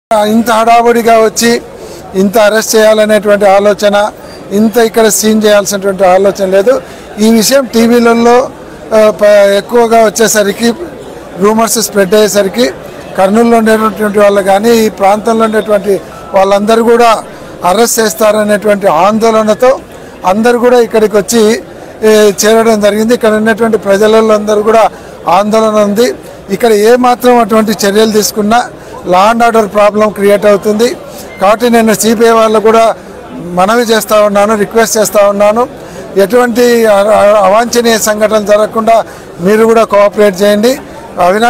ఇంత హడావుడిగా వచ్చి ఇంత అరెస్ట్ చేయాలనేటువంటి ఆలోచన ఇంత ఇక్కడ సీన్ చేయాల్సినటువంటి ఆలోచన లేదు ఈ విషయం టీవీలలో ఆ, ప- ఎక్కువగా వచ్చేసరికి రూమర్స్ స్ప్రెడ్ అయ్యేసరికి కర్నూలులో ఉండేటటువంటి వాళ్ళు కానీ ఈ ప్రాంతంలో ఉండేటువంటి వాళ్ళందరూ కూడా అరెస్ట్ చేస్తారనేటువంటి ఆందోళనతో అందరూ కూడా ఇక్కడికి వచ్చి ఏ, చేరడం జరిగింది ఇక్కడ ఉన్నటువంటి ప్రజలలో అందరూ కూడా ఆందోళన ఉంది ఇక్కడ ఏ మాత్రం అటువంటి చర్యలు తీసుకున్నా law and order problem create అవుతుంది కాబట్టి నేను సిపిఐ వాళ్ళు కూడా మనవి చేస్తూ ఉన్నాను రిక్వెస్ట్ చేస్తూ ఉన్నాను ఎటువంటి అ- అ- అవాంఛనీయ సంఘటనలు జరగకుండా మీరు కూడా కోఆపరేట్ చేయండి అవినా